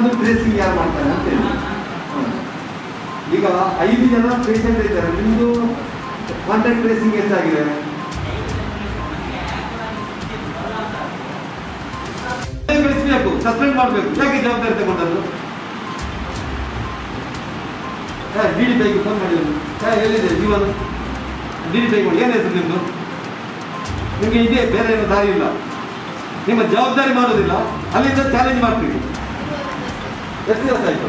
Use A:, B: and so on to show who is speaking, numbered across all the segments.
A: ಇನ್ನೊಂದು ಟ್ರೇಸಿಂಗ್ ಯಾರು ಮಾಡ್ತಾರೆ ಅಂತ ಹೇಳಿ ಹ್ಮ್. ಈಗ ಐದು ಜನ ಪೇಷಂಟ್ ಇದ್ದಾರೆ ನಿಮ್ಮದು ಕಾಂಟ್ಯಾಕ್ಟ್ ಟ್ರೇಸಿಂಗ್ ಎಷ್ಟಾಗಿದೆ ಬೆಳೆಸಬೇಕು ಸಸ್ಪೆಂಡ್ ಮಾಡಬೇಕು ಯಾಕೆ ಜವಾಬ್ದಾರಿ ತಗೊಂಡದ್ದು ಡಿ ಡಿ ಪೈಗೆ ಫೋನ್ ಮಾಡಿ ಎಲ್ಲಿದೆ ಜೀವನ ಡಿ ಡಿ ಪೈಗೆ ಏನು ಹೆಸರು ನಿಮ್ಮದು ನಿಮಗೆ ಇದೆ ಬೇರೆ ಏನು ದಾರಿ ಇಲ್ಲ ನಿಮ್ಮ ಜವಾಬ್ದಾರಿ ಮಾಡೋದಿಲ್ಲ ಅಲ್ಲಿಂದ ಚಾಲೆಂಜ್ ಮಾಡ್ತೀವಿ ಎಷ್ಟು ದಿವಸ ಆಯಿತು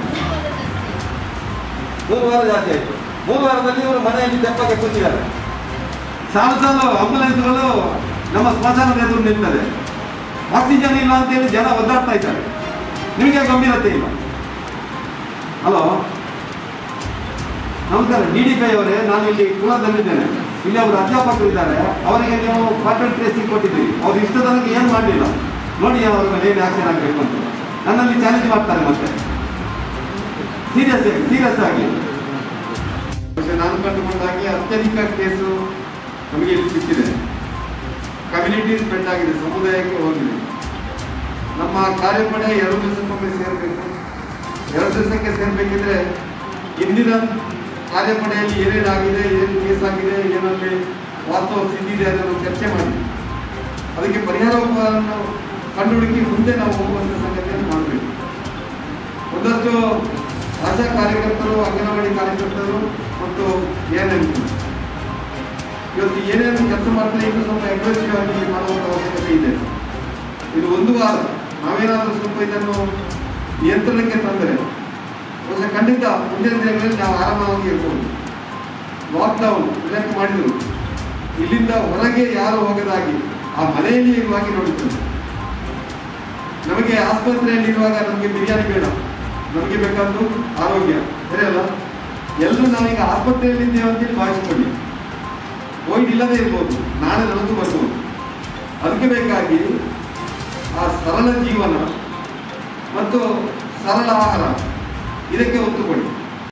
A: ಮೂರು ವಾರ ಜಾಸ್ತಿ ಆಯಿತು ಮೂರು ವಾರದಲ್ಲಿ ಇವರು ಮನೆಯಲ್ಲಿ ದೆಪ್ಪಕ್ಕೆ ಕೂತಿದ್ದಾರೆ ಸಾಲು ಸಾಲು ಆಂಬುಲೆನ್ಸ್ಗಳು ನಮ್ಮ ಸ್ಮಶಾನದ ಎದುರು ನಿಲ್ತದೆ ಆಕ್ಸಿಜನ್ ಇಲ್ಲ ಅಂತೇಳಿ ಜನ ಒದ್ದಾಡ್ತಾ ಇದ್ದಾರೆ ನಿಮಗೆ ಗಂಭೀರತೆ ಇಲ್ಲ ಹಲೋ ನಮಸ್ಕಾರ ಡಿ ಡಿ ಪಿ ಅವರೇ ನಾನು ಇಲ್ಲಿ ಕುಳದಲ್ಲಿದ್ದೇನೆ ಇಲ್ಲಿ ಅವರು ಅಧ್ಯಾಪಕರು ಇದ್ದಾರೆ ಅವರಿಗೆ ನೀವು ಕಾಂಟ್ರಾಕ್ಟ್ ಟ್ರೇಸಿಂಗ್ ಕೊಟ್ಟಿದ್ದೀರಿ ಅವ್ರು ಇಷ್ಟ ತನಕ ಏನು ಮಾಡಲಿಲ್ಲ ನೋಡಿ ಅವ್ರ ಮೇಲೆ ಏನು ಆಕ್ಷನ್ ಆಗಬೇಕು ಅಂತ ನನ್ನಲ್ಲಿ ಚಾಲೆಂಜ್ ಮಾಡ್ತಾರೆ ಮತ್ತೆ ಸೀರಿಯಸ್ ಆಗಿ ಸೀರಿಯಸ್ ಆಗಿ പക്ഷെ ನಾನು ಕಂಡುಕೊಂಡಾಗೆ ಅತ್ಯಧಿಕ ಕೇಸು ನಮಗೆ ಇಲ್ಲಿ ಸಿಕ್ಕಿದೆ ಕಮ್ಯುನಿಟಿ ಸ್ಪ್ರೆಡ್ ಆಗಿದೆ ಸಮುದಾಯಕ್ಕೆ ಹೋಗಿದೆ ನಮ್ಮ ಕಾರ್ಯಪಡೆ ಎರಡು ದಿವಸಕ್ಕೊಮ್ಮೆ ಸೇರಬೇಕು ಎರಡು ದಿವಸಕ್ಕೆ ಸೇರಬೇಕಿದ್ರೆ ಇಂದಿನ ಕಾರ್ಯಪಡೆಯಲ್ಲಿ ಏನೇನಾಗಿದೆ ಏನು ಕೇಸ್ ಆಗಿದೆ ಏನಲ್ಲಿ ವಾಸ್ತವ ಸ್ಥಿತಿ ಇದೆ ಅದನ್ನು ಚರ್ಚೆ ಮಾಡಿ ಅದಕ್ಕೆ ಪರಿಹಾರವನ್ನು ಕಂಡುಹುಡುಕಿ ಮುಂದೆ ನಾವು ಹೋಗುವಂಥ ಸಂಗತಿಯನ್ನು ಮಾಡಬೇಕು ಒಂದಷ್ಟು ಆಶಾ ಕಾರ್ಯಕರ್ತರು ಅಂಗನವಾಡಿ ಕಾರ್ಯಕರ್ತರು ಮತ್ತು ಏನೇನು ಇವತ್ತು ಏನೇನು ಕೆಲಸ ಮಾಡ್ತಾರೆ ಇನ್ನೂ ಸ್ವಲ್ಪ ಅಗ್ರೆಸಿವ್ ಆಗಿ ಮಾಡುವಂಥ ಅವಶ್ಯಕತೆ ಇದೆ ಇದು ಒಂದು ವಾರ ನಾವೇನಾದರೂ ಸ್ವಲ್ಪ ಇದನ್ನು ನಿಯಂತ್ರಣಕ್ಕೆ ತಂದರೆ ಬಹುಶಃ ಖಂಡಿತ ಮುಂದಿನ ದಿನಗಳಲ್ಲಿ ನಾವು ಆರಾಮವಾಗಿ ಇರ್ಬೋದು ಲಾಕ್ಡೌನ್ ಇದಕ್ಕೆ ಮಾಡಿದರು ಇಲ್ಲಿಂದ ಹೊರಗೆ ಯಾರು ಹೋಗದಾಗಿ ಆ ಮನೆಯಲ್ಲಿ ಇರುವಾಗಿ ನೋಡುತ್ತದೆ ನಮಗೆ ಆಸ್ಪತ್ರೆಯಲ್ಲಿ ಇರುವಾಗ ನಮಗೆ ಬಿರಿಯಾನಿ ಬೇಡ ನಮಗೆ ಬೇಕಾದ್ದು ಆರೋಗ್ಯ ಸರಿ ಅಲ್ಲ ಎಲ್ಲರೂ ನಾವೀಗ ಆಸ್ಪತ್ರೆಯಲ್ಲಿ ಇದ್ದೇವೆ ಅಂತೇಳಿ ಭಾವಿಸ್ಕೊಳ್ಳಿ ಕೋವಿಡ್ ಇಲ್ಲದೆ ಇರ್ಬೋದು ನಾಳೆ ನನಗೂ ಬರ್ಬೋದು ಅದಕ್ಕೆ ಬೇಕಾಗಿ ಆ ಸರಳ ಜೀವನ ಮತ್ತು ಸರಳ ಆಹಾರ ಇದಕ್ಕೆ ಒತ್ತು ಕೊಡಿ